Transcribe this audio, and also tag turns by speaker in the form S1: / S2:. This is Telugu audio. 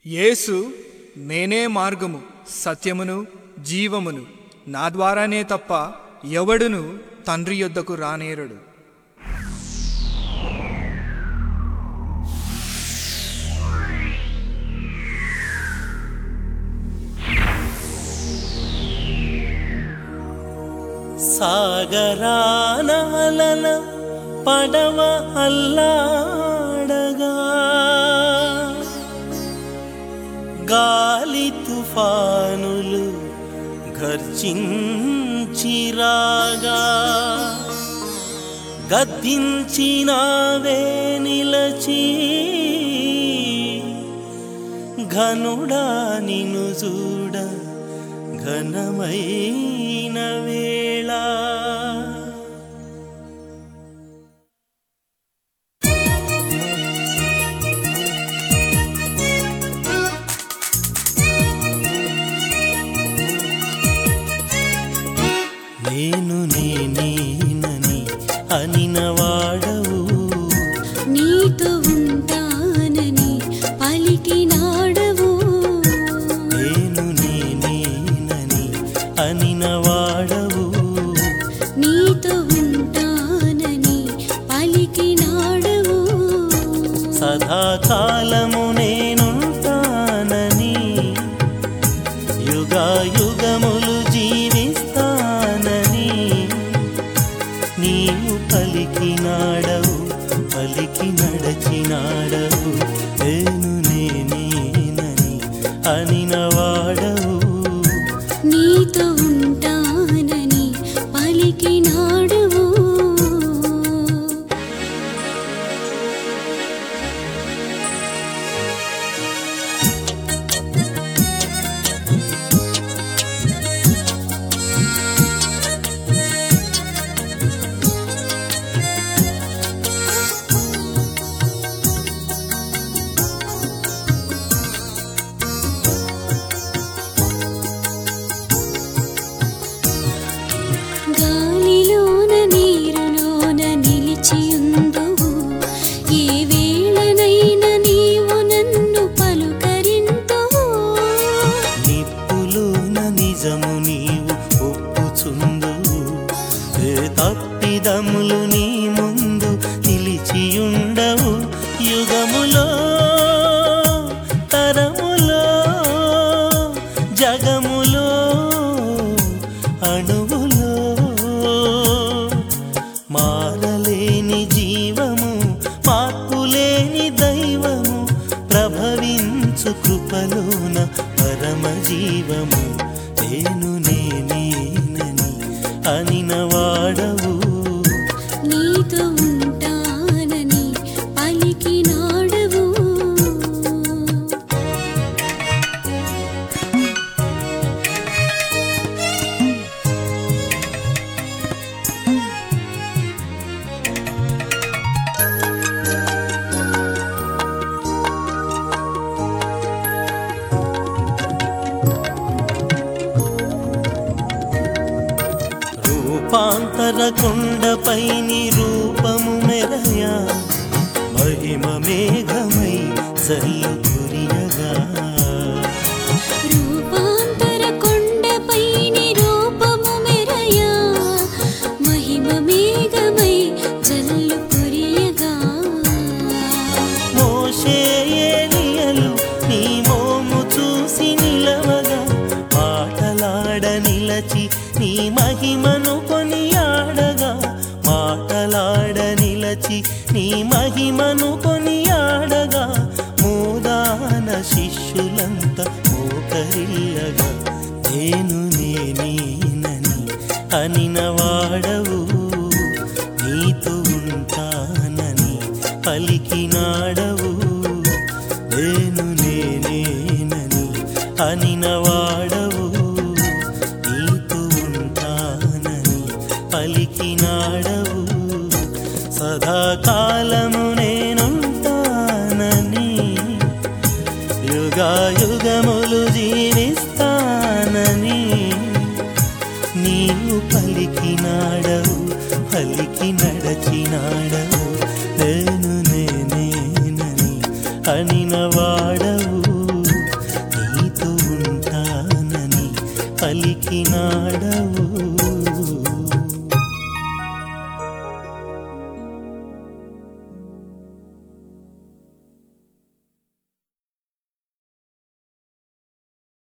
S1: యేసు నేనే మార్గము సత్యమును జీవమును నా ద్వారానే తప్ప ఎవడును తండ్రి యొద్దకు రానేరడు
S2: సాగరానలన పడవ అల్లాడగా గాలి తుఫానులు గర్జించిరాగా గద్దించినావే నిలచి ఘనుడా నిను చూడ ఘనమైన వేళ నేను నేనేనని అనిన వాడవు
S3: నీతో ఉంటానని పలికినాడవు
S2: నేను నేనేనని అనిన వాడవు
S3: నీతో ఉంటానని పలికినాడవు
S2: సదాకాలము నేనుంటానని యుగాయుగములు జీవిస్తానని నీవు పలికినాడవు పలికి నడచినాడవు నేను నేనేనని అనిన వాడవు
S3: నీతో ఉంటానని పలికినాడవు గాలిలోన నీరులోన నిలిచియుందువు ఏ వేళనైనా నీవు నన్ను పలుకరింతువు
S2: నిప్పులోన నిజము నీవు ఒప్పుచుందు ఏ తప్పిదములు నీ ముందు నిలిచియుండవు యుగములో తరములో జగములో అణువులో మారలేని జీవము మార్పులేని దైవము ప్రభవించు కృపలోన పరమ జీవము నేను నేనేనని అనిన వాడవు
S3: నీతో ఉంటానని పలికినాడవు
S2: రూపాంతర కొండపై నీ రూపము మెరయా మహిమ మేఘమై జల్లు కురియగా
S3: రూపాంతర కొండపై నీ రూపము మెరయా మహిమ మేఘమై జల్లు కురియగా
S2: మోషే ఏలియలు నీ మోము చూసి నిలవగా మాటలాడ నిలచి నీ మహిమను కొనియాడగా మాటలాడ నిలచి నీ మహిమను కొనియాడగా మూదాన శిష్యులంతా మోకరిల్లగా నేను నేనేనని అనిన వాడవు నీతో ఉంటానని పలికినాడవు నేను నేనేనని అనిన వాడవు నీతో ఉంటానని పలికినాడవు సదాకాలము నేనుంటానని యుగాయుగములు జీవిస్తానని నీవు పలికినాడవు పలికి నడచినాడవు నేను నేనేనని అనిన వాడవు పలికినాడవు